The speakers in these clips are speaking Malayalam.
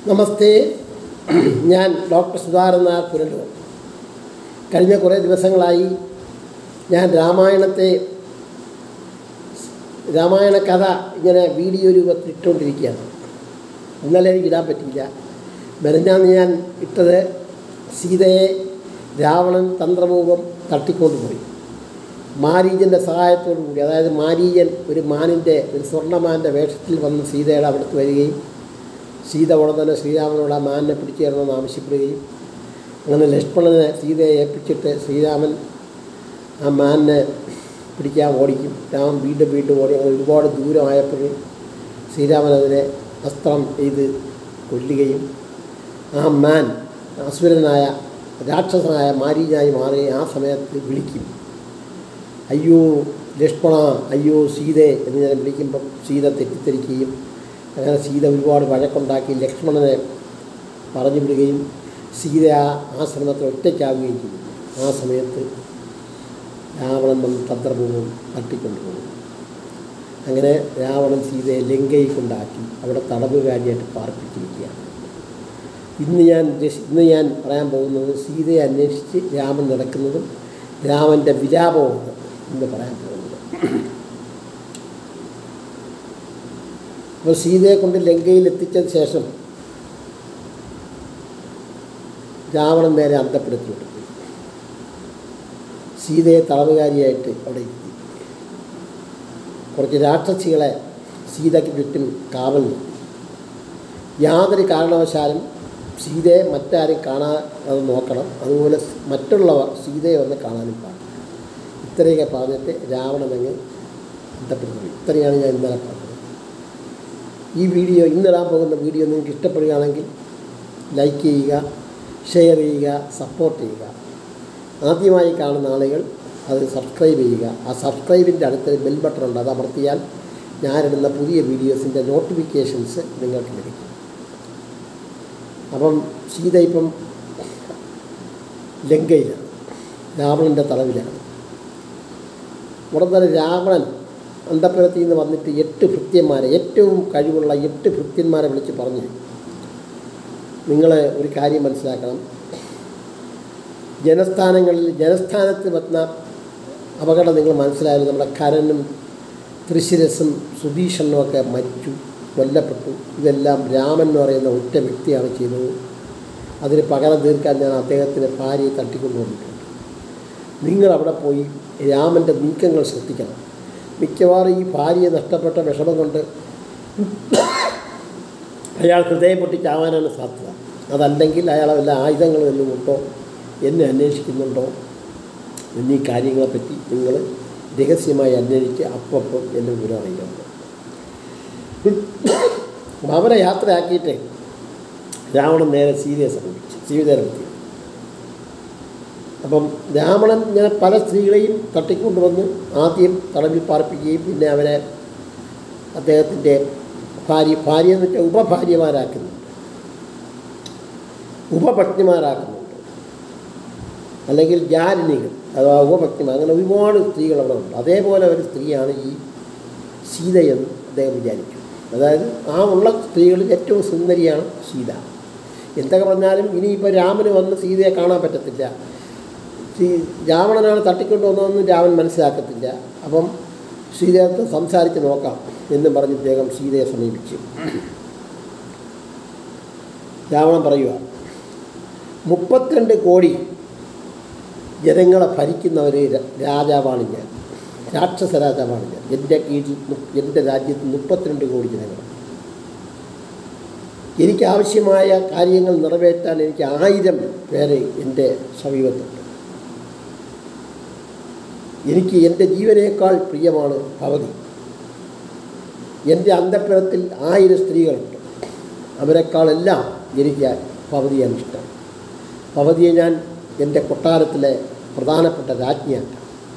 നമസ്തേ ഞാൻ ഡോക്ടർ സുധാകരൻ നായർ പുരലൂർ കഴിഞ്ഞ കുറേ ദിവസങ്ങളായി ഞാൻ രാമായണത്തെ രാമായണ കഥ ഇങ്ങനെ വീഡിയോ രൂപത്തിൽ ഇട്ടുകൊണ്ടിരിക്കുകയാണ് ഇന്നലെ എനിക്ക് ഇടാൻ പറ്റിയില്ല മെനഞ്ഞാന്ന് ഞാൻ ഇട്ടത് സീതയെ രാവണൻ തന്ത്രപൂർവ്വം തട്ടിക്കൊണ്ടുപോയി മാരീജൻ്റെ സഹായത്തോടു കൂടി അതായത് മാരീജൻ ഒരു മാനിൻ്റെ ഒരു സ്വർണ്ണമാൻ്റെ വേഷത്തിൽ വന്ന് സീതയുടെ അവിടുത്തെ വരികയും സീത ഉടൻ തന്നെ ശ്രീരാമനോട് ആ മാനിനെ പിടിച്ചു തരണമെന്ന് ആവശ്യപ്പെടുകയും അങ്ങനെ ലക്ഷ്മണനെ സീതയെ ഏൽപ്പിച്ചിട്ട് ശ്രീരാമൻ ആ മാനിനെ പിടിക്കാൻ ഓടിക്കും രാമൻ വീണ്ടും വീണ്ടും ഓടി അങ്ങനെ ഒരുപാട് ദൂരമായപ്പോഴും ശ്രീരാമൻ അതിനെ അസ്ത്രം ചെയ്ത് കൊല്ലുകയും ആ മാൻ അസുരനായ രാക്ഷസനായ മാരീജായി മാറുകയും ആ സമയത്ത് വിളിക്കും അയ്യോ ലക്ഷ്മണ അയ്യോ സീതേ എന്ന് ഞാൻ വിളിക്കുമ്പം സീത തെറ്റിദ്ധരിക്കുകയും അങ്ങനെ സീത ഒരുപാട് വഴക്കുണ്ടാക്കി ലക്ഷ്മണനെ പറഞ്ഞു വിടുകയും സീത ആ ആശ്രമത്തിൽ ഒറ്റയ്ക്കാവുകയും ചെയ്തു ആ സമയത്ത് രാവണൻ വന്ന് തന്ത്രപൂർവ്വം തട്ടിക്കൊണ്ടുപോകും അങ്ങനെ രാവണൻ സീതയെ ലങ്കയിൽ കൊണ്ടാക്കി അവിടെ തടവുകാരിയായിട്ട് പാർപ്പിച്ചിരിക്കുകയാണ് ഇന്ന് ഞാൻ ഉദ്ദേശി- ഇന്ന് ഞാൻ പറയാൻ പോകുന്നത് സീതയെ അന്വേഷിച്ച് രാമൻ നടക്കുന്നതും രാമൻ്റെ വിലാപവുമാണ് ഇന്ന് പറയാൻ പോകുന്നത് അപ്പോൾ സീതയെ കൊണ്ട് ലങ്കയിൽ എത്തിച്ചതിന് ശേഷം രാവണൻ നേരെ അന്തപ്പെടുത്തിയിട്ട് സീതയെ തടവുകാരിയായിട്ട് അവിടെ ഇരുത്തി കുറച്ച് രാക്ഷസികളെ സീതയ്ക്ക് ചുറ്റും കാവൽ നിർത്തി യാതൊരു കാരണവശാലും സീതയെ മറ്റാരും കാണാതെ നോക്കണം അതുപോലെ മറ്റുള്ളവർ സീതയെ ഒന്ന് കാണാനും പാടില്ല ഇത്രയൊക്കെ പറഞ്ഞിട്ട് രാവണനങ്ങ് ബന്ധപ്പെടുന്നു ഇത്രയാണ് ഞാൻ ഇന്നലെ പറഞ്ഞത് ഈ വീഡിയോ ഇന്നിടാൻ പോകുന്ന വീഡിയോ നിങ്ങൾക്ക് ഇഷ്ടപ്പെടുകയാണെങ്കിൽ ലൈക്ക് ചെയ്യുക ഷെയർ ചെയ്യുക സപ്പോർട്ട് ചെയ്യുക ആദ്യമായി കാണുന്ന ആളുകൾ അത് സബ്സ്ക്രൈബ് ചെയ്യുക ആ സബ്സ്ക്രൈബിൻ്റെ അടുത്തൊരു ബെൽ ബട്ടൺ ഉണ്ട് അത് അമർത്തിയാൽ ഞാനിടുന്ന പുതിയ വീഡിയോസിൻ്റെ നോട്ടിഫിക്കേഷൻസ് നിങ്ങൾക്ക് ലഭിക്കും അപ്പം സീത ഇപ്പം ലങ്കയിലാണ് രാവണൻ്റെ തടവിലാണ് ഉടൻ തന്നെ രാവണൻ അന്തപ്പുരത്തിൽ നിന്ന് വന്നിട്ട് എട്ട് ഭൃത്യന്മാരെ ഏറ്റവും കഴിവുള്ള എട്ട് ഭൃത്യന്മാരെ വിളിച്ച് പറഞ്ഞു നിങ്ങൾ ഒരു കാര്യം മനസ്സിലാക്കണം ജനസ്ഥാനങ്ങളിൽ ജനസ്ഥാനത്ത് വന്ന അപകടം നിങ്ങൾ മനസ്സിലായാലും നമ്മുടെ കരനും തൃശിരസും സുധീഷനും ഒക്കെ മരിച്ചു കൊല്ലപ്പെട്ടു ഇതെല്ലാം രാമൻ എന്ന് പറയുന്ന ഒറ്റ വ്യക്തിയാണ് ചെയ്തത് അതിന് പകരം തീർക്കാൻ ഞാൻ അദ്ദേഹത്തിൻ്റെ ഭാര്യയെ തട്ടിക്കൊണ്ടുവന്നിട്ടുണ്ട് നിങ്ങൾ അവിടെ പോയി രാമൻ്റെ നീക്കങ്ങൾ ശ്രദ്ധിക്കണം മിക്കവാറും ഈ ഭാര്യയെ നഷ്ടപ്പെട്ട വിഷമം കൊണ്ട് അയാൾ ഹൃദയം പൊട്ടിച്ചാവാനാണ് സാധ്യത അതല്ലെങ്കിൽ അയാളെ വല്ല ആയുധങ്ങൾ വല്ലതും ഉണ്ടോ എന്നെ അന്വേഷിക്കുന്നുണ്ടോ എന്നീ കാര്യങ്ങളെപ്പറ്റി നിങ്ങൾ രഹസ്യമായി അന്വേഷിച്ച് അപ്പം എന്നെ വിവരം അറിയിക്കണം അപ്പം അവരെ യാത്രയാക്കിയിട്ട് രാവണൻ നേരെ സീതയെ സമീപിച്ചു സീതയെ എത്തി അപ്പം രാവണൻ ഇങ്ങനെ പല സ്ത്രീകളെയും തട്ടിക്കൊണ്ടുവന്ന് ആദ്യം തടവിൽ പാർപ്പിക്കുകയും പിന്നെ അവരെ അദ്ദേഹത്തിൻ്റെ ഭാര്യ ഭാര്യ എന്ന് വെച്ചാൽ ഉപഭാര്യമാരാക്കുന്നുണ്ട് ഉപപത്നിമാരാക്കുന്നുണ്ട് അല്ലെങ്കിൽ ജാരിണികൾ അഥവാ ഉപപത്നിമാർ അങ്ങനെ ഒരുപാട് സ്ത്രീകൾ അവിടെ ഉണ്ട് അതേപോലെ ഒരു സ്ത്രീയാണ് ഈ സീതയെന്ന് അദ്ദേഹം വിചാരിച്ചു അതായത് ആ ഉള്ള സ്ത്രീകളിൽ ഏറ്റവും സുന്ദരിയാണ് സീത എന്തൊക്കെ പറഞ്ഞാലും ഇനിയിപ്പോൾ രാമന് വന്ന് സീതയെ കാണാൻ പറ്റത്തില്ല സീ രാവണനാണ് തട്ടിക്കൊണ്ട് വന്നതെന്ന് രാമൻ മനസ്സിലാക്കത്തില്ല അപ്പം സീതയത്ത് സംസാരിച്ച് നോക്കാം എന്ന് പറഞ്ഞ് ഇദ്ദേഹം സീതയെ സമീപിച്ചു രാവണൻ പറയുക മുപ്പത്തിരണ്ട് കോടി ജനങ്ങളെ ഭരിക്കുന്ന ഒരു ര- രാജാവാണ് ഞാൻ രാക്ഷസ രാജാവാണ് ഞാൻ എൻ്റെ കീഴിൽ മു- എൻ്റെ രാജ്യത്ത് മുപ്പത്തിരണ്ട് കോടി ജനങ്ങൾ എനിക്ക് ആവശ്യമായ കാര്യങ്ങൾ നിറവേറ്റാൻ എനിക്ക് ആയിരം പേരെ എൻ്റെ സമീപത്തുണ്ട് എനിക്ക് എൻ്റെ ജീവനേക്കാൾ പ്രിയമാണ് ഭവതി എൻ്റെ അന്തപ്പുരത്തിൽ ആയിരം സ്ത്രീകളുണ്ട് അവരെക്കാളെല്ലാം എനിക്ക് ഭവതിയാണ് ഇഷ്ടം ഭവതിയെ ഞാൻ എൻ്റെ കൊട്ടാരത്തിലെ പ്രധാനപ്പെട്ട രാജ്ഞിയാക്കാം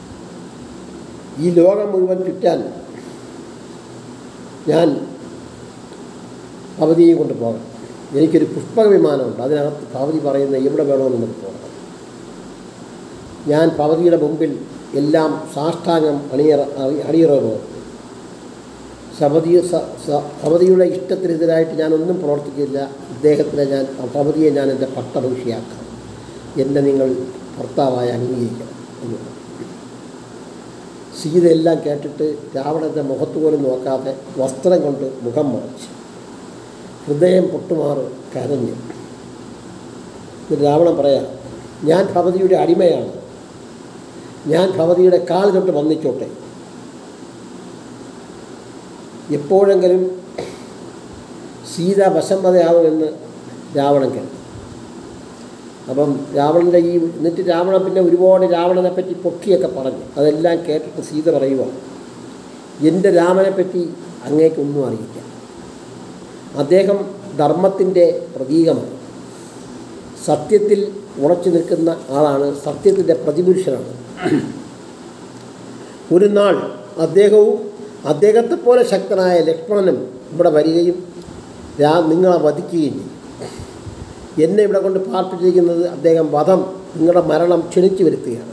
ഈ ലോകം മുഴുവൻ ചുറ്റാൻ ഞാൻ ഭവതിയെ കൊണ്ട് പോകാം എനിക്കൊരു പുഷ്പക വിമാനമുണ്ട് അതിനകത്ത് ഭവതി പറയുന്ന എവിടെ വേണമെന്ന് നമുക്ക് പോകാം ഞാൻ ഭവതിയുടെ മുമ്പിൽ എല്ലാം സാഷ്ടാംഗം അണിയറ അണി- അണിയറോ സബതി സ- സ- സബതിയുടെ ഇഷ്ടത്തിനെതിരായിട്ട് ഞാനൊന്നും പ്രവർത്തിക്കില്ല ഇദ്ദേഹത്തിനെ ഞാൻ ഭവതിയെ ഞാൻ എൻ്റെ പട്ടഭൂഷിയാക്കാം എന്നെ നിങ്ങൾ ഭർത്താവായി അംഗീകരിക്കണം എന്ന് പറഞ്ഞു. സീത എല്ലാം കേട്ടിട്ട് രാവണൻ്റെ മുഖത്ത് പോലും നോക്കാതെ വസ്ത്രം കൊണ്ട് മുഖം മറച്ചു ഹൃദയം പൊട്ടുമാറ് കരഞ്ഞു എന്നിട്ട് രാവണൻ പറയാം ഞാൻ ഭവതിയുടെ അടിമയാണ് ഞാൻ ഭവതിയുടെ കാൽ തൊട്ട് വന്നിച്ചോട്ടെ എപ്പോഴെങ്കിലും സീത വശംവതയാവുമെന്ന് രാവണൻ കേട്ടു അപ്പം രാവണൻ്റെ ഈ എന്നിട്ട് രാവണൻ പിന്നെ ഒരുപാട് രാവണനെ പറ്റി പൊക്കിയൊക്കെ പറഞ്ഞു അതെല്ലാം കേട്ടിട്ട് സീത പറയുക എൻ്റെ രാമനെ പറ്റി അങ്ങേക്കൊന്നും അറിയില്ല അദ്ദേഹം ധർമ്മത്തിൻ്റെ പ്രതീകമാണ് സത്യത്തിൽ ഉറച്ചു നിൽക്കുന്ന ആളാണ് സത്യത്തിൻ്റെ പ്രതിപുരുഷനാണ് ഒരു നാൾ അദ്ദേഹവും അദ്ദേഹത്തെപ്പോലെ ശക്തനായ ലക്ഷ്മണനും ഇവിടെ വരികയും രാ നിങ്ങളെ വധിക്കുകയും ചെയ്യും എന്നെ ഇവിടെ കൊണ്ട് പാർപ്പിച്ചിരിക്കുന്നത് അദ്ദേഹം വധം നിങ്ങളുടെ മരണം ക്ഷണിച്ചു വരുത്തുകയാണ്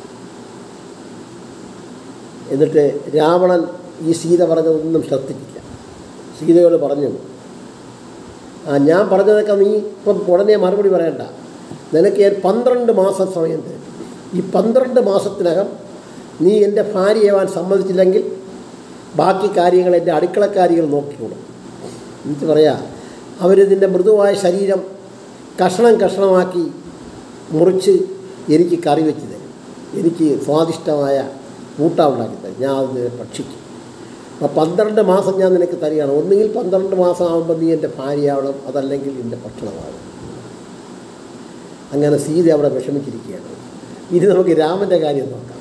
എന്നിട്ട് രാവണൻ ഈ സീത പറഞ്ഞതൊന്നും ശ്രദ്ധിച്ചില്ല സീതയോട് പറഞ്ഞു ആ ഞാൻ പറഞ്ഞതൊക്കെ നീ ഇപ്പം ഉടനെ മറുപടി പറയണ്ട നിനക്ക് ഞാൻ പന്ത്രണ്ട് മാസം സമയം തരും ഈ പന്ത്രണ്ട് മാസത്തിനകം നീ എൻ്റെ ഭാര്യയാവാൻ സമ്മതിച്ചില്ലെങ്കിൽ ബാക്കി കാര്യങ്ങൾ എൻ്റെ അടുക്കളക്കാരികൾ നോക്കിക്കോളും എന്നിട്ട് പറയാ അവരിതിൻ്റെ മൃദുവായ ശരീരം കഷണം കഷണമാക്കി മുറിച്ച് എനിക്ക് കറി വെച്ച് തരും എനിക്ക് സ്വാദിഷ്ടമായ കൂട്ട ഉണ്ടാക്കി തരും ഞാൻ അത് ഭക്ഷിക്കും അപ്പോൾ പന്ത്രണ്ട് മാസം ഞാൻ നിനക്ക് തരികയാണ് ഒന്നുകിൽ പന്ത്രണ്ട് മാസം ആകുമ്പോൾ നീ എൻ്റെ ഭാര്യയാവണം അതല്ലെങ്കിൽ എൻ്റെ ഭക്ഷണമാവണം അങ്ങനെ സീത അവിടെ വിഷമിച്ചിരിക്കുകയാണ് ഇനി നമുക്ക് രാമൻ്റെ കാര്യം നോക്കാം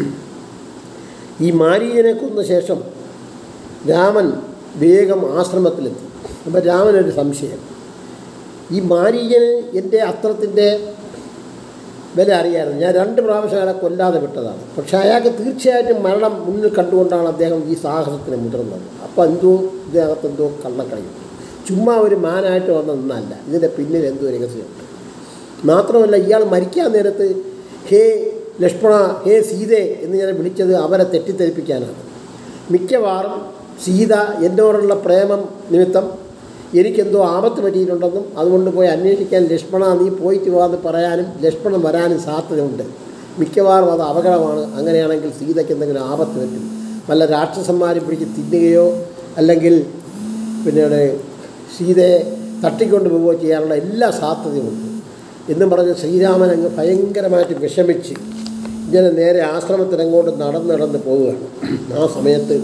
ഈ മാരീജനെ കൊന്ന ശേഷം രാമൻ വേഗം ആശ്രമത്തിലെത്തി അപ്പം രാമനൊരു സംശയം ഈ മാരീജന് എൻ്റെ അസ്ത്രത്തിൻ്റെ വില അറിയാമായിരുന്നു ഞാൻ രണ്ട് പ്രാവശ്യം അയാളെ കൊല്ലാതെ വിട്ടതാണ് പക്ഷേ അയാൾക്ക് തീർച്ചയായിട്ടും മരണം മുന്നിൽ കണ്ടുകൊണ്ടാണ് അദ്ദേഹം ഈ സാഹസത്തിന് മുതിർന്നത് അപ്പോൾ എന്തോ ഇതിനകത്ത് എന്തോ കള്ളക്കളിയുണ്ട് ചുമ്മാ ഒരു മാനായിട്ട് വന്ന നിന്നല്ല ഇതിൻ്റെ പിന്നിൽ എന്തോ രഹസ്യമുണ്ട് മാത്രമല്ല ഇയാൾ മരിക്കാൻ നേരത്ത് ഹേ ലക്ഷ്മണ ഹേ സീതേ എന്ന് ഞാൻ വിളിച്ചത് അവരെ തെറ്റിദ്ധരിപ്പിക്കാനാണ് മിക്കവാറും സീത എന്നോടുള്ള പ്രേമം നിമിത്തം എനിക്കെന്തോ ആപത്ത് പറ്റിയിട്ടുണ്ടെന്നും അതുകൊണ്ട് പോയി അന്വേഷിക്കാൻ ലക്ഷ്മണ നീ പോയിട്ട് വാ എന്ന് പറയാനും ലക്ഷ്മണൻ വരാനും സാധ്യതയുണ്ട് മിക്കവാറും അത് അപകടമാണ് അങ്ങനെയാണെങ്കിൽ സീതയ്ക്ക് എന്തെങ്കിലും ആപത്ത് പറ്റും വല്ല രാക്ഷസന്മാരെ പിടിച്ച് തിന്നുകയോ അല്ലെങ്കിൽ പിന്നീട് സീതയെ തട്ടിക്കൊണ്ട് പോവുകയോ ചെയ്യാനുള്ള എല്ലാ സാധ്യതയുമുണ്ട് എന്നും പറഞ്ഞ് ശ്രീരാമൻ അങ്ങ് ഭയങ്കരമായിട്ട് വിഷമിച്ച് ഇങ്ങനെ നേരെ ആശ്രമത്തിനങ്ങോട്ട് നടന്ന് നടന്ന് പോവുകയാണ് ആ സമയത്ത്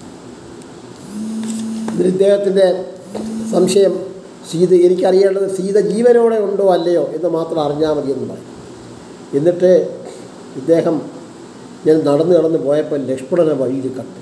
ഇതിൽ ഇദ്ദേഹത്തിൻ്റെ സംശയം സീത എനിക്കറിയേണ്ടത് സീത ജീവനോടെ ഉണ്ടോ അല്ലയോ എന്ന് മാത്രം അറിഞ്ഞാൽ മതി എന്ന് പറയും എന്നിട്ട് ഇദ്ദേഹം ഞാൻ നടന്ന് നടന്ന് പോയപ്പോൾ ലക്ഷ്മണനെ വഴിയിൽ കണ്ടു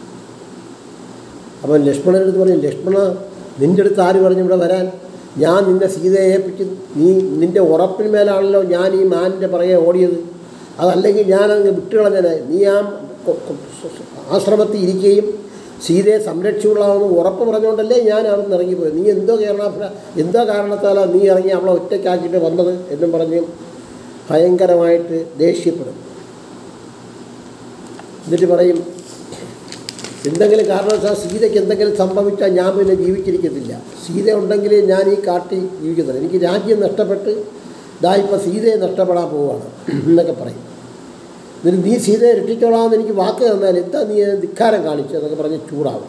അപ്പം ലക്ഷ്മണൻ്റെ അടുത്ത് പറഞ്ഞു ലക്ഷ്മണ നിൻ്റെ അടുത്ത് ആര് പറഞ്ഞു ഇവിടെ വരാൻ ഞാൻ നിന്നെ സീതയെ ഏൽപ്പിച്ചു നീ നിൻ്റെ ഉറപ്പിന് മേലാണല്ലോ ഞാൻ ഈ മാനിൻ്റെ പുറകെ ഓടിയത് അതല്ലെങ്കിൽ ഞാനങ്ങ് വിട്ടുകളഞ്ഞനെ നീ ആ കൊ- കൊ- ആശ്രമത്തിൽ ഇരിക്കുകയും സീതയെ സംരക്ഷിച്ചുകൊള്ളാമെന്ന് ഉറപ്പ് പറഞ്ഞുകൊണ്ടല്ലേ ഞാൻ അവിടെ നിന്ന് ഇറങ്ങിപ്പോയത് നീ എന്തോ കാരണ എന്തോ കാരണത്താലാണ് നീ ഇറങ്ങി അവളെ ഒറ്റയ്ക്കാക്കിയിട്ട് വന്നത് എന്നും പറഞ്ഞ് ഭയങ്കരമായിട്ട് ദേഷ്യപ്പെടും എന്നിട്ട് പറയും എന്തെങ്കിലും കാരണവശാൽ സീതയ്ക്ക് എന്തെങ്കിലും സംഭവിച്ചാൽ ഞാൻ പിന്നെ ജീവിച്ചിരിക്കത്തില്ല സീത ഉണ്ടെങ്കിൽ ഞാൻ ഈ കാട്ടി ജീവിക്കുന്നില്ല എനിക്ക് രാജ്യം നഷ്ടപ്പെട്ട് ഇതാ ഇപ്പം സീതയെ നഷ്ടപ്പെടാൻ പോവുകയാണ് എന്നൊക്കെ പറയും എന്നിട്ട് നീ സീതയെ രക്ഷിച്ചോളാമെന്ന് എനിക്ക് വാക്ക് തന്നാൽ എന്താ നീ ധിക്കാരം കാണിച്ചു എന്നൊക്കെ പറഞ്ഞ് ചൂടാവും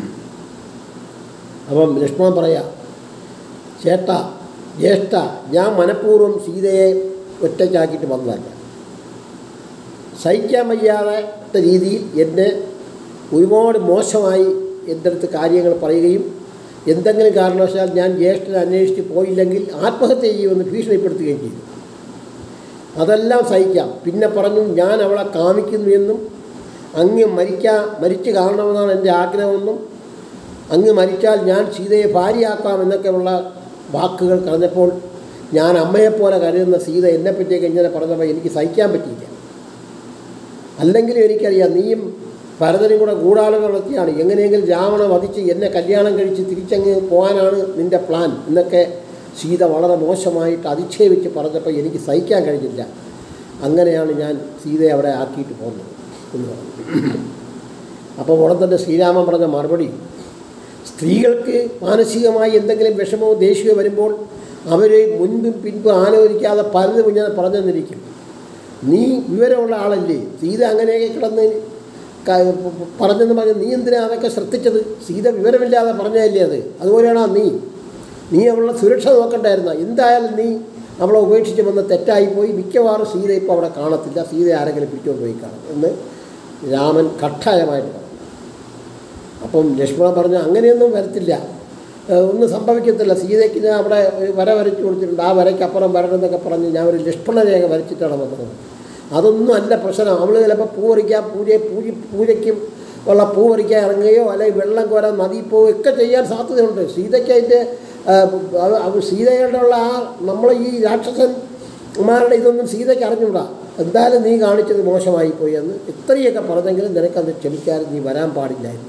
അപ്പം ലക്ഷ്മണൻ പറയാ ചേട്ടാ ജ്യേഷ്ഠ ഞാൻ മനഃപൂർവ്വം സീതയെ ഒറ്റയ്ക്കാക്കിയിട്ട് വന്നതല്ല സഹിക്കാൻ വയ്യാത്ത രീതിയിൽ എന്നെ ഒരുപാട് മോശമായി എൻ്റെ അടുത്ത് കാര്യങ്ങൾ പറയുകയും എന്തെങ്കിലും കാരണവശാൽ ഞാൻ ജ്യേഷ്ഠനെ അന്വേഷിച്ച് പോയില്ലെങ്കിൽ ആത്മഹത്യ ചെയ്യുമെന്ന് ഭീഷണിപ്പെടുത്തുകയും ചെയ്തു അതെല്ലാം സഹിക്കാം പിന്നെ പറഞ്ഞു ഞാൻ അവളെ കാമിക്കുന്നു എന്നും അങ്ങ് മരിക്കാ മരിച്ചു കാണണമെന്നാണ് എൻ്റെ ആഗ്രഹമെന്നും അങ്ങ് മരിച്ചാൽ ഞാൻ സീതയെ ഭാര്യയാക്കാം എന്നൊക്കെയുള്ള വാക്കുകൾ പറഞ്ഞപ്പോൾ ഞാൻ അമ്മയെപ്പോലെ കരുതുന്ന സീത എന്നെപ്പറ്റിയൊക്കെ ഇങ്ങനെ പറഞ്ഞപ്പോൾ എനിക്ക് സഹിക്കാൻ പറ്റിയില്ല അല്ലെങ്കിലും എനിക്കറിയാം നീയും ഭരതനും കൂടെ ഗൂഢാലോചനയൊക്കെയാണ് എങ്ങനെയെങ്കിലും രാവണ വധിച്ച് എന്നെ കല്യാണം കഴിച്ച് തിരിച്ചങ്ങ് പോകാനാണ് നിൻ്റെ പ്ലാൻ എന്നൊക്കെ സീത വളരെ മോശമായിട്ട് അധിക്ഷേപിച്ച് പറഞ്ഞപ്പോൾ എനിക്ക് സഹിക്കാൻ കഴിഞ്ഞില്ല അങ്ങനെയാണ് ഞാൻ സീതയെ അവിടെ ആക്കിയിട്ട് പോകുന്നത് എന്ന് പറഞ്ഞു അപ്പോൾ ഉടൻ തന്നെ ശ്രീരാമൻ പറഞ്ഞ മറുപടി സ്ത്രീകൾക്ക് മാനസികമായി എന്തെങ്കിലും വിഷമമോ ദേഷ്യമോ വരുമ്പോൾ അവർ മുൻപും പിൻപും ആലോചിക്കാതെ പലത് കുഞ്ഞാൽ പറഞ്ഞു തന്നിരിക്കും നീ വിവരമുള്ള ആളല്ലേ സീത അങ്ങനെയൊക്കെ കിടന്ന് ക- പറഞ്ഞെന്ന് പറഞ്ഞ് നീ എന്തിനാ അതൊക്കെ ശ്രദ്ധിച്ചത് സീത വിവരമില്ലാതെ പറഞ്ഞതല്ലേ അത് അതുപോലെയാണോ നീ നീ അവളുടെ സുരക്ഷ നോക്കണ്ടായിരുന്ന എന്തായാലും നീ അവളെ ഉപേക്ഷിച്ച് വന്ന് തെറ്റായിപ്പോയി മിക്കവാറും സീത ഇപ്പോൾ അവിടെ കാണത്തില്ല സീത ആരെങ്കിലും പിടിച്ചുകൊണ്ട് പോയി കാണും എന്ന് രാമൻ കട്ടായമായിട്ട് പറഞ്ഞു അപ്പം ലക്ഷ്മണൻ പറഞ്ഞു അങ്ങനെയൊന്നും വരത്തില്ല ഏഹ് ഒന്നും സംഭവിക്കത്തില്ല സീതയ്ക്ക് ഞാൻ അവിടെ ഒരു വര വരച്ചു കൊടുത്തിട്ടുണ്ട് ആ വരയ്ക്ക് അപ്പുറം വരണമെന്നൊക്കെ പറഞ്ഞ് ഞാൻ ഒരു ലക്ഷ്മണരേഖ വരച്ചിട്ടാണ് വന്നത് അതൊന്നും അല്ല പ്രശ്നം അവൾ ചിലപ്പോൾ പൂ പറിക്കാൻ പൂജ പൂജ പൂജയ്ക്ക് ഉള്ള പൂ പറിക്കാൻ ഇറങ്ങുകയോ അല്ലെങ്കിൽ വെള്ളം കോരാൻ നദി പോവുകയോ ഒക്കെ ചെയ്യാൻ സാധ്യതയുണ്ട് സീതയ്ക്ക് അതിൻ്റെ സീതയുടെ ഉള്ള ആ നമ്മൾ ഈ രാക്ഷസന്മാരുടെ ഇതൊന്നും സീതയ്ക്ക് അറിഞ്ഞൂടാ എന്തായാലും നീ കാണിച്ചത് മോശമായി പോയി എന്ന് ഇത്രയൊക്കെ പറഞ്ഞെങ്കിലും നിനക്കത് ക്ഷമിക്കാതെ നീ വരാൻ പാടില്ലായിരുന്നു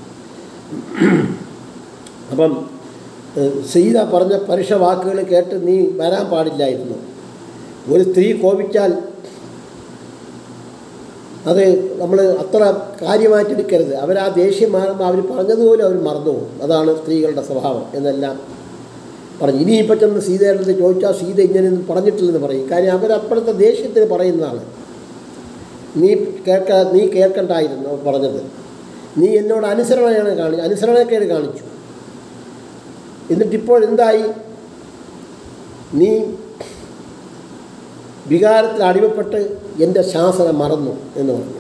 അപ്പം ഏഹ്, സീത പറഞ്ഞ പരുഷ വാക്കുകൾ കേട്ട് നീ വരാൻ പാടില്ലായിരുന്നു ഒരു സ്ത്രീ കോപിച്ചാൽ അത് നമ്മൾ അത്ര കാര്യമായിട്ടെടുക്കരുത് അവർ ആ ദേഷ്യം മാറുമ്പോൾ അവർ പറഞ്ഞതുപോലും അവർ മറന്നുപോകും അതാണ് സ്ത്രീകളുടെ സ്വഭാവം എന്നെല്ലാം പറഞ്ഞു ഇനിയിപ്പോൾ ചെന്ന് സീതയുടെ അടുത്ത് ചോദിച്ചാൽ സീത ഇങ്ങനെയൊന്നും പറഞ്ഞിട്ടില്ലെന്ന് പറയും കാര്യം അവരപ്പോഴത്തെ ദേഷ്യത്തിന് പറയുന്നതാണ് നീ കേൾക്ക നീ കേൾക്കണ്ടായിരുന്നു പറഞ്ഞത് നീ എന്നോട് അനുസരണയാണ് കാണി അനുസരണക്കേട് കാണിച്ചു എന്നിട്ടിപ്പോൾ എന്തായി നീ വികാരത്തിൽ അടിമപ്പെട്ട് എൻ്റെ ശാസനം മറന്നു എന്ന് പറഞ്ഞു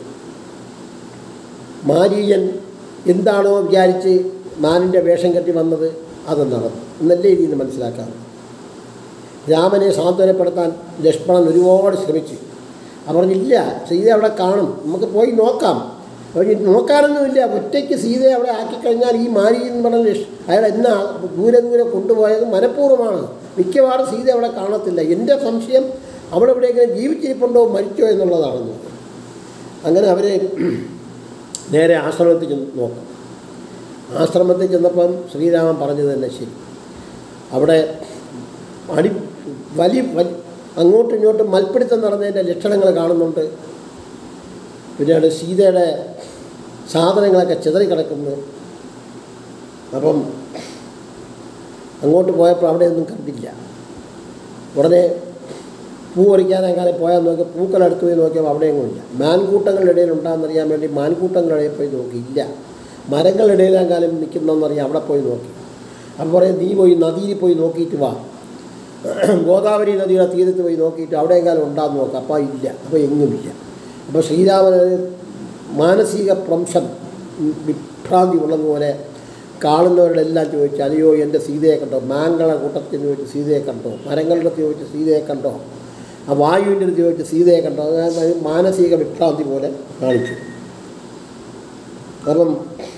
മാരീയൻ എന്താണോ വിചാരിച്ച് മാനിൻ്റെ വേഷം കെട്ടി വന്നത് അത് നടന്നു എന്നല്ലേ ഇതിൽ നിന്ന് മനസ്സിലാക്കാം രാമനെ സാന്ത്വനപ്പെടുത്താൻ ലക്ഷ്മണൻ ഒരുപാട് ശ്രമിച്ചു അവർ പറഞ്ഞില്ല സീത അവിടെ കാണും നമുക്ക് പോയി നോക്കാം അവർ നോക്കാനൊന്നുമില്ല ഒറ്റയ്ക്ക് സീതയെ അവിടെ ആക്കിക്കഴിഞ്ഞാൽ ഈ മാരി എന്ന് പറഞ്ഞ ലക്ഷ് അയാൾ എന്നാ ദൂരെ ദൂരെ കൊണ്ടുപോയത് മനഃപൂർവ്വമാണ് മിക്കവാറും സീത അവിടെ കാണത്തില്ല എൻ്റെ സംശയം അവിടെ എവിടെയെങ്കിലും ജീവിച്ചിരിപ്പുണ്ടോ മരിച്ചോ എന്നുള്ളതാണെന്ന് അങ്ങനെ അവരെ നേരെ ആശ്രമത്തിൽ ചെന്ന് നോക്കും ആശ്രമത്തിൽ ചെന്നപ്പം ശ്രീരാമൻ പറഞ്ഞത് തന്നെ ശരി അവിടെ അടി വലിയ വലി അങ്ങോട്ടും ഇങ്ങോട്ടും മൽപ്പിടുത്തം നടന്നതിൻ്റെ ലക്ഷണങ്ങൾ കാണുന്നുണ്ട് പിന്നീട് സീതയുടെ സാധനങ്ങളൊക്കെ ചിതറിക്കിടക്കുന്നു അപ്പം അങ്ങോട്ട് പോയപ്പോൾ അവിടെയൊന്നും കണ്ടില്ല ഉടനെ പൂ പറിക്കാനെങ്ങാനും പോയാൽ നോക്കി പൂക്കളടുത്ത് പോയി നോക്കിയപ്പോൾ അവിടെയൊന്നും ഇല്ല മാൻകൂട്ടങ്ങളുടെ ഇടയിൽ ഉണ്ടാകുന്നറിയാൻ വേണ്ടി മാൻകൂട്ടങ്ങളുടെ ഇടയിൽ പോയി നോക്കി ഇല്ല മരങ്ങളുടെ ഇടയിലെങ്ങാനും നിൽക്കുന്നതെന്നറിയാം അവിടെ പോയി നോക്കി അപ്പോൾ പറയും നീ പോയി നദിയിൽ പോയി നോക്കിയിട്ട് വാ ഗോദാവരി നദിയുടെ തീരത്ത് പോയി നോക്കിയിട്ട് അവിടെ എങ്ങാനും ഉണ്ടാകുന്ന നോക്കാം അപ്പോൾ ഇല്ല അപ്പോൾ എങ്ങുമില്ല അപ്പോൾ ശ്രീരാമന് മാനസിക പ്രംശം വിഭ്രാന്തി ഉള്ളതുപോലെ കാണുന്നവരുടെ എല്ലാം ചോദിച്ചു അതെയോ എൻ്റെ സീതയെ കണ്ടോ മാങ്കള കൂട്ടത്തിൽ ചോദിച്ച് സീതയെ കണ്ടോ മരങ്ങളുടെ അടുത്ത് ചോദിച്ച് സീതയെ കണ്ടോ ആ വായുവിൻ്റെ അടുത്ത് ചോദിച്ച് സീതയെ കണ്ടോ അതായത് മാനസിക വിഭ്രാന്തി പോലെ കാണിച്ചു അപ്പം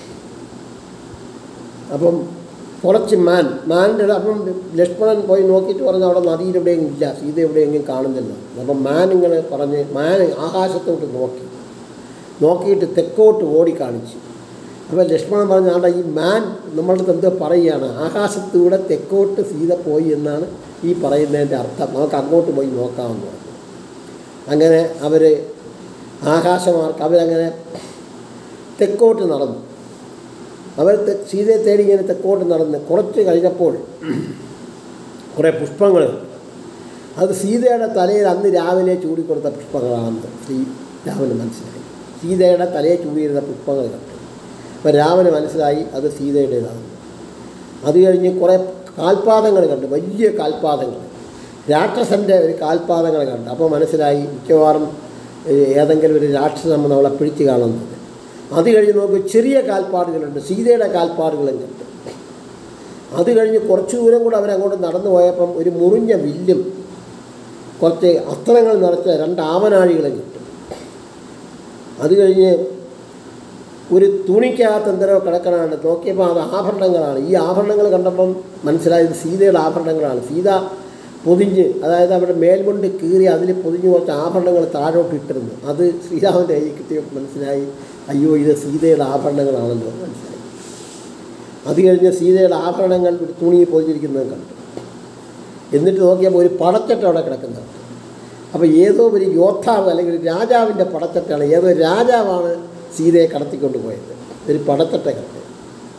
അപ്പം കുറച്ച് മാൻ മാനിൻ്റെ അപ്പം ലക്ഷ്മണൻ പോയി നോക്കിയിട്ട് പറഞ്ഞു അവിടെ നദിയിൽ എവിടെയെങ്കിലും ഇല്ല സീത എവിടെയെങ്കിലും കാണുന്നില്ല അപ്പം മാൻ ഇങ്ങനെ പറഞ്ഞ് മാൻ ആകാശത്തോട്ട് നോക്കി നോക്കിയിട്ട് തെക്കോട്ട് ഓടി കാണിച്ചു അപ്പോൾ ലക്ഷ്മണൻ പറഞ്ഞു ആണ്ട ഈ മാൻ നമ്മളുടെ അടുത്ത് എന്തോ പറയുകയാണ് ആകാശത്തൂടെ തെക്കോട്ട് സീത പോയി എന്നാണ് ഈ പറയുന്നതിൻ്റെ അർത്ഥം നമുക്ക് അങ്ങോട്ട് പോയി നോക്കാമെന്ന് പറഞ്ഞു അങ്ങനെ അവർ ആകാശമാർക്ക് അവരങ്ങനെ തെക്കോട്ട് നടന്നു അവർ തെ- സീതയെ തേടി ഇങ്ങനെ തെക്കോട്ട് നടന്ന് കുറച്ച് കഴിഞ്ഞപ്പോൾ കുറേ പുഷ്പങ്ങൾ അത് സീതയുടെ തലയിൽ അന്ന് രാവിലെ ചൂടിക്കൊടുത്ത പുഷ്പങ്ങളാണെന്ന് ശ്രീ രാമന് മനസ്സിലായി സീതയുടെ തലയെ ചൂടിയിരുന്ന പുഷ്പങ്ങൾ കണ്ടു അപ്പോൾ രാമന് മനസ്സിലായി അത് സീതയുടേതാണ് അത് കഴിഞ്ഞ് കുറേ കാൽപാദങ്ങൾ കണ്ടു വലിയ കാൽപാദങ്ങൾ രാക്ഷസൻ്റെ ഒരു കാൽപാദങ്ങൾ കണ്ടു അപ്പോൾ മനസ്സിലായി മിക്കവാറും ഏഹ്, ഏതെങ്കിലും ഒരു രാക്ഷസൻ നമ്മളെ പിടിച്ച് കാണുന്നത് അത് കഴിഞ്ഞ് നോക്കി ചെറിയ കാൽപ്പാടുകളുണ്ട് സീതയുടെ കാൽപ്പാടുകളും കണ്ടു അത് കഴിഞ്ഞ് കുറച്ച് ദൂരം കൂടെ അവരങ്ങോട്ട് നടന്നു പോയപ്പം ഒരു മുറിഞ്ഞ വില്ലും കുറച്ച് അസ്ത്രങ്ങൾ നിറച്ച രണ്ട് ആവനാഴികളും കിട്ടും അത് കഴിഞ്ഞ് ഒരു തുണിക്കകത്ത് എന്തരോ കിടക്കണാണ് നോക്കിയപ്പോൾ അത് ആഭരണങ്ങളാണ് ഈ ആഭരണങ്ങൾ കണ്ടപ്പം മനസ്സിലായത് സീതയുടെ ആഭരണങ്ങളാണ് സീത പൊതിഞ്ഞ് അതായത് അവിടെ മേൽമുണ്ട് കീറി അതിൽ പൊതിഞ്ഞ് കുറച്ച് ആഭരണങ്ങൾ താഴോട്ട് ഇട്ടിരുന്നു അത് ശ്രീരാമൻ്റെ കൈ കിട്ടിയപ്പോൾ മനസ്സിലായി അയ്യോ ഇത് സീതയുടെ ആഭരണങ്ങളാണല്ലോ എന്ന് മനസ്സിലായി അത് കഴിഞ്ഞ് സീതയുടെ ആഭരണങ്ങൾ ഒരു തുണിയിൽ പൊതിഞ്ഞിരിക്കുന്നത് കണ്ടു എന്നിട്ട് നോക്കിയപ്പോൾ ഒരു പടച്ചട്ട അവിടെ കിടക്കുന്നത് അപ്പോൾ ഏതോ ഒരു യോദ്ധാവ് അല്ലെങ്കിൽ ഒരു രാജാവിൻ്റെ പടച്ചട്ടയാണ് ഏതോ രാജാവാണ് സീതയെ കടത്തിക്കൊണ്ട് പോയത് ഒരു പടച്ചട്ട കണ്ടു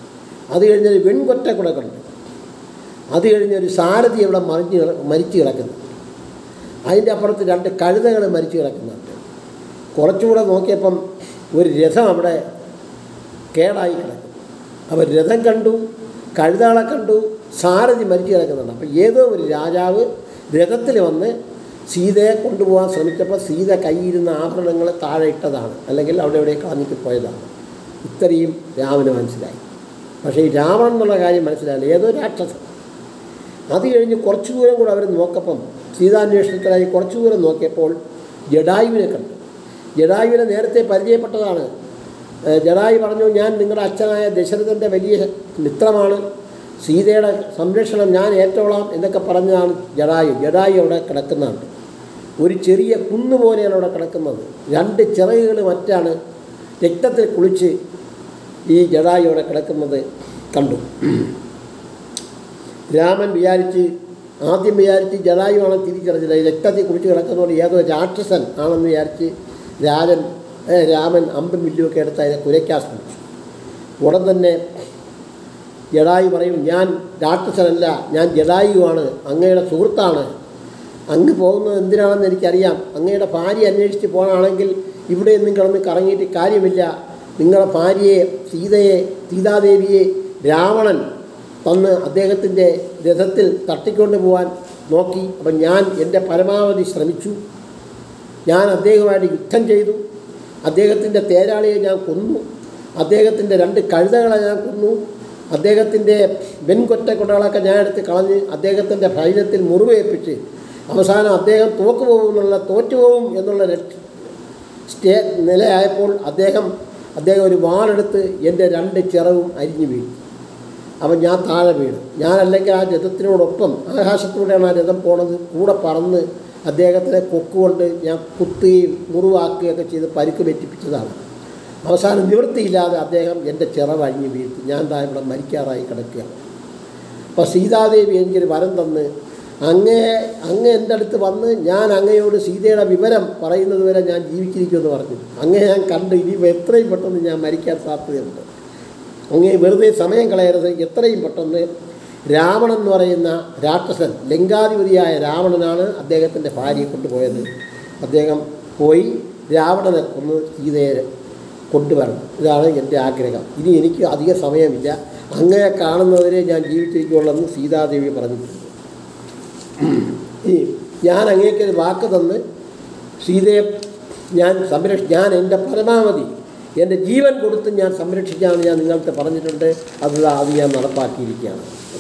അത് കഴിഞ്ഞൊരു വെൺകൊറ്റ കൂടെ കണ്ടു അത് കഴിഞ്ഞൊരു സാരഥി അവിടെ മറിഞ്ഞ് കിട- മരിച്ചു കിടക്കുന്നു അതിൻ്റെ അപ്പുറത്ത് രണ്ട് കഴുതകൾ മരിച്ചു കിടക്കുന്നുണ്ട് കുറച്ചുകൂടെ നോക്കിയപ്പം ഒരു രഥം അവിടെ കേടായി കിടക്കും അപ്പോൾ രഥം കണ്ടു കഴുതാളെ കണ്ടു സാരഥി മരിച്ചു കിടക്കുന്നുണ്ട് അപ്പോൾ ഏതോ ഒരു രാജാവ് രഥത്തിൽ വന്ന് സീതയെ കൊണ്ടുപോകാൻ ശ്രമിച്ചപ്പോൾ സീത കയ്യിരുന്ന ആഭരണങ്ങൾ താഴെ ഇട്ടതാണ് അല്ലെങ്കിൽ അവിടെ എവിടെ കളഞ്ഞിട്ട് പോയതാണ് ഇത്രയും രാമന് മനസ്സിലായി പക്ഷേ ഈ രാവണൻ എന്നുള്ള കാര്യം മനസ്സിലായില്ല ഏതോ രാക്ഷസൻ അത് കഴിഞ്ഞ് കുറച്ചു ദൂരം കൂടെ അവർ നോക്കപ്പം സീതാന്വേഷണത്തിനായി കുറച്ചു ദൂരം നോക്കിയപ്പോൾ ജഡായുവിനെ കണ്ടു ജഡായുവിനെ നേരത്തെ പരിചയപ്പെട്ടതാണ് ഏഹ് ജഡായു പറഞ്ഞു ഞാൻ നിങ്ങളുടെ അച്ഛനായ ദശരഥൻ്റെ വലിയ മിത്രമാണ് സീതയുടെ സംരക്ഷണം ഞാൻ ഏറ്റോളാം എന്നൊക്കെ പറഞ്ഞതാണ് ജഡായു ജഡായു അവിടെ കിടക്കുന്നതാണ് ഒരു ചെറിയ കുന്ന് പോലെയാണ് അവിടെ കിടക്കുന്നത് രണ്ട് ചിറകുകൾ മറ്റാണ് രക്തത്തിൽ കുളിച്ച് ഈ ജഡായു അവിടെ കിടക്കുന്നത് കണ്ടു രാമൻ വിചാരിച്ച് ആദ്യം വിചാരിച്ച് ജഡായുവാണ് തിരിച്ചറിഞ്ഞില്ല ഈ രക്തത്തിൽ കുളിച്ച് കിടക്കുന്നതുകൊണ്ട് ഏതോ രാക്ഷസൻ ആണെന്ന് വിചാരിച്ച് രാജൻ ഏ, രാമൻ അമ്പും വില്ലുമൊക്കെ എടുത്ത് അതിനെ കുരയ്ക്കാൻ ശ്രമിച്ചു ഉടൻ തന്നെ ജഡായു പറയും ഞാൻ രാക്ഷസനല്ല ഞാൻ ജഡായുവാണ് അങ്ങയുടെ സുഹൃത്താണ് അങ്ങ് പോകുന്നത് എന്തിനാണെന്ന് എനിക്കറിയാം അങ്ങയുടെ ഭാര്യ അന്വേഷിച്ച് പോകണമെങ്കിൽ ഇവിടെ ഒന്നും കിടന്ന് കറങ്ങിയിട്ട് കാര്യമില്ല നിങ്ങളുടെ ഭാര്യയെ സീതയെ സീതാദേവിയെ രാവണൻ തന്ന് അദ്ദേഹത്തിൻ്റെ രഥത്തിൽ തട്ടിക്കൊണ്ട് പോകാൻ നോക്കി അപ്പം ഞാൻ എൻ്റെ പരമാവധി ശ്രമിച്ചു ഞാൻ അദ്ദേഹമായിട്ട് യുദ്ധം ചെയ്തു അദ്ദേഹത്തിൻ്റെ തേരാളിയെ ഞാൻ കൊന്നു അദ്ദേഹത്തിൻ്റെ രണ്ട് കഴുതകളെ ഞാൻ കൊന്നു അദ്ദേഹത്തിൻ്റെ വെൺകൊറ്റക്കൊടകളൊക്കെ ഞാൻ എടുത്ത് കളഞ്ഞ് അദ്ദേഹത്തിൻ്റെ ഭൈര്യത്തിൽ മുറിവേൽപ്പിച്ച് അവസാനം അദ്ദേഹം തോക്കുപോകും എന്നുള്ള തോറ്റുപോകും എന്നുള്ള ലക്ഷ- സ്റ്റേ നിലയായപ്പോൾ അദ്ദേഹം അദ്ദേഹം ഒരു വാളെടുത്ത് എൻ്റെ രണ്ട് ചിറവും അരിഞ്ഞു വീഴ്ത്തി അപ്പം ഞാൻ താഴെ വീണു ഞാനല്ലെങ്കിൽ ആ രഥത്തിനോടൊപ്പം ആകാശത്തൂടെയാണ് ആ രഥം പോണത് കൂടെ പറന്ന് അദ്ദേഹത്തിനെ കൊക്കുകൊണ്ട് ഞാൻ കുത്തുകയും മുറിവാക്കുകയൊക്കെ ചെയ്ത് പരുക്ക് പറ്റിപ്പിച്ചതാണ് അവസാനം നിവൃത്തിയില്ലാതെ അദ്ദേഹം എൻ്റെ ചിറവ് അഴിഞ്ഞു വീഴ്ത്തി ഞാൻ താ ഇവിടെ മരിക്കാറായി കിടക്കുകയാണ് അപ്പോൾ സീതാദേവി എനിക്കൊരു വരം തന്ന് അങ്ങേ അങ്ങ് എൻ്റെ അടുത്ത് വന്ന് ഞാൻ അങ്ങയോട് സീതയുടെ വിവരം പറയുന്നത് വരെ ഞാൻ ജീവിച്ചിരിക്കുമെന്ന് പറഞ്ഞു അങ്ങേ ഞാൻ കണ്ട് ഇനി എത്രയും പെട്ടെന്ന് ഞാൻ മരിക്കാൻ സാധ്യതയുണ്ട് അങ്ങേ വെറുതെ സമയം കളയരുത് എത്രയും പെട്ടെന്ന് രാവണൻ എന്ന് പറയുന്ന രാക്ഷസൻ ലങ്കാധിപതിയായ രാവണനാണ് അദ്ദേഹത്തിൻ്റെ ഭാര്യയെ കൊണ്ടുപോയത് അദ്ദേഹം പോയി രാവണനെ കൊന്ന് സീതയെ കൊണ്ടുവരണം ഇതാണ് എൻ്റെ ആഗ്രഹം ഇനി എനിക്ക് അധിക സമയമില്ല അങ്ങയെ കാണുന്നവരെ ഞാൻ ജീവിച്ചിരിക്കുള്ളെന്ന് സീതാദേവി പറഞ്ഞിട്ടുണ്ട് ഇനി ഞാൻ അങ്ങേക്കൊരു വാക്ക് തന്ന് സീതയെ ഞാൻ സംരക്ഷ ഞാൻ എൻ്റെ പരമാവധി എൻ്റെ ജീവൻ കൊടുത്ത് ഞാൻ സംരക്ഷിക്കാമെന്ന് ഞാൻ നിങ്ങൾക്ക് പറഞ്ഞിട്ടുണ്ട് അത് അത് ഞാൻ നടപ്പാക്കിയിരിക്കുകയാണ്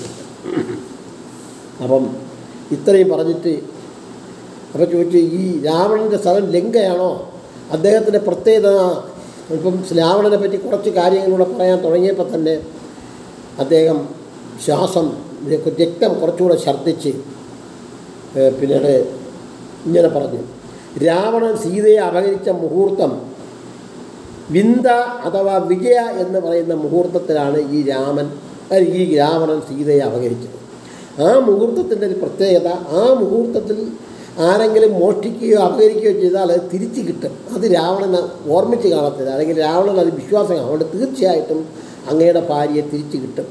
അപ്പം ഇത്രയും പറഞ്ഞിട്ട് അപ്പോൾ ചോദിച്ചു ഈ രാവണൻ്റെ സ്ഥലം ലങ്കയാണോ അദ്ദേഹത്തിൻ്റെ പ്രത്യേകത ഇപ്പം രാവണനെ പറ്റി കുറച്ച് കാര്യങ്ങളൂടെ പറയാൻ തുടങ്ങിയപ്പോൾ തന്നെ അദ്ദേഹം ശ്വാസം രക്തം കുറച്ചുകൂടെ ഛർദ്ദിച്ച് ഏഹ് പിന്നീട് ഇങ്ങനെ പറഞ്ഞു രാവണൻ സീതയെ അപഹരിച്ച മുഹൂർത്തം വിന്ദ അഥവാ വിജയ എന്ന് പറയുന്ന മുഹൂർത്തത്തിലാണ് ഈ രാമൻ അല്ല, ഈ രാവണൻ സീതയെ അപഹരിച്ചത് ആ മുഹൂർത്തത്തിൻ്റെ ഒരു പ്രത്യേകത ആ മുഹൂർത്തത്തിൽ ആരെങ്കിലും മോഷ്ടിക്കുകയോ അപഹരിക്കുകയോ ചെയ്താൽ അത് തിരിച്ചു കിട്ടും അത് രാവണൻ ഓർമ്മിച്ച് കാണത്തില്ല അല്ലെങ്കിൽ രാവണൻ അത് വിശ്വാസം കാണും അതുകൊണ്ട് തീർച്ചയായിട്ടും അങ്ങയുടെ ഭാര്യയെ തിരിച്ചു കിട്ടും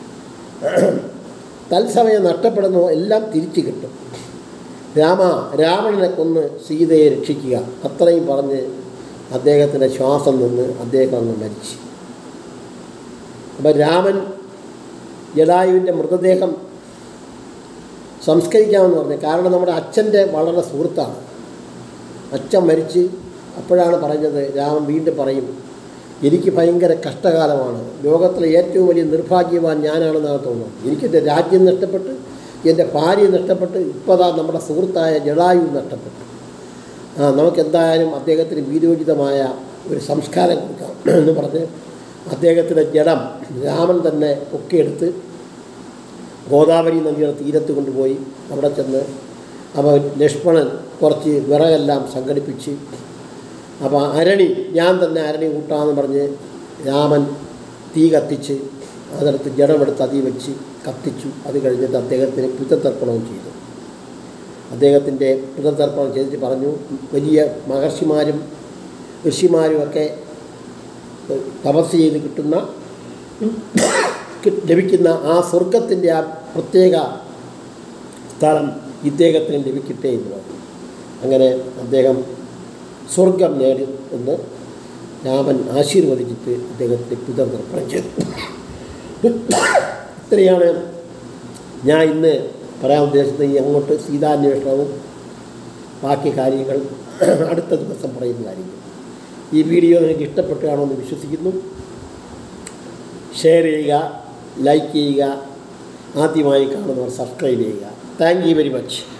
തത്സമയം നഷ്ടപ്പെടുന്നു എല്ലാം തിരിച്ചു കിട്ടും രാമ രാവണനെ കൊന്ന് സീതയെ രക്ഷിക്കുക അത്രയും പറഞ്ഞ് അദ്ദേഹത്തിൻ്റെ ശ്വാസം നിന്ന് അദ്ദേഹം അങ്ങ് മരിച്ചു അപ്പം രാമൻ ജഡായുവിൻ്റെ മൃതദേഹം സംസ്കരിക്കാമെന്ന് പറഞ്ഞു കാരണം നമ്മുടെ അച്ഛൻ്റെ വളരെ സുഹൃത്താണ് അച്ഛൻ മരിച്ച് അപ്പോഴാണ് പറഞ്ഞത് രാമൻ വീണ്ടും പറയും എനിക്ക് ഭയങ്കര കഷ്ടകാലമാണ് ലോകത്തിലെ ഏറ്റവും വലിയ നിർഭാഗ്യവാൻ ഞാനാണെന്നാണ് തോന്നുന്നത് എനിക്കെൻ്റെ രാജ്യം നഷ്ടപ്പെട്ട് എൻ്റെ ഭാര്യ നഷ്ടപ്പെട്ട് ഇപ്പോഴാ നമ്മുടെ സുഹൃത്തായ ജഡായു നഷ്ടപ്പെട്ടു ആ നമുക്കെന്തായാലും അദ്ദേഹത്തിന് വീരോചിതമായ ഒരു സംസ്കാരം കൊടുക്കാം എന്ന് പറഞ്ഞ് അദ്ദേഹത്തിൻ്റെ ജഡം രാമൻ തന്നെ പൊക്കിയെടുത്ത് ഗോദാവരി നദിയുടെ തീരത്ത് കൊണ്ടുപോയി അവിടെ ചെന്ന് അപ്പോൾ ലക്ഷ്മണൻ കുറച്ച് വിറകെല്ലാം സംഘടിപ്പിച്ച് അപ്പോൾ അരണി ഞാൻ തന്നെ അരണി കൂട്ടാമെന്ന് പറഞ്ഞ് രാമൻ തീ കത്തിച്ച് അതെടുത്ത് ജഡമെടുത്ത് അതി വെച്ച് കത്തിച്ചു അത് കഴിഞ്ഞിട്ട് അദ്ദേഹത്തിന് പിതൃതർപ്പണവും ചെയ്തു അദ്ദേഹത്തിൻ്റെ പിതൃതർപ്പണം ചെയ്തിട്ട് പറഞ്ഞു വലിയ മഹർഷിമാരും ഋഷിമാരും ഒക്കെ തപസ് ചെയ്ത് കിട്ടുന്ന കി- ലഭിക്കുന്ന ആ സ്വർഗത്തിൻ്റെ ആ പ്രത്യേക സ്ഥലം ഇദ്ദേഹത്തിന് ലഭിക്കട്ടെ എന്ന് പറഞ്ഞു അങ്ങനെ അദ്ദേഹം സ്വർഗം നേടി എന്ന് രാമൻ ആശീർവദിച്ചിട്ട് അദ്ദേഹത്തെ പിതർത്തർപ്പണം ചെയ്തു ഇത്രയാണ് ഞാൻ ഇന്ന് പറയാൻ ഉദ്ദേശിച്ചത് ഈ അങ്ങോട്ട് സീതാന്വേഷണവും ബാക്കി കാര്യങ്ങൾ അടുത്ത ദിവസം പറയുന്ന കാര്യങ്ങൾ ഈ വീഡിയോ നിങ്ങൾക്ക് ഇഷ്ടപ്പെട്ടു കാണുമെന്ന് വിശ്വസിക്കുന്നു ഷെയർ ചെയ്യുക ലൈക്ക് ചെയ്യുക ആദ്യമായി കാണുന്നവർ സബ്സ്ക്രൈബ് ചെയ്യുക താങ്ക് യു വെരി മച്ച്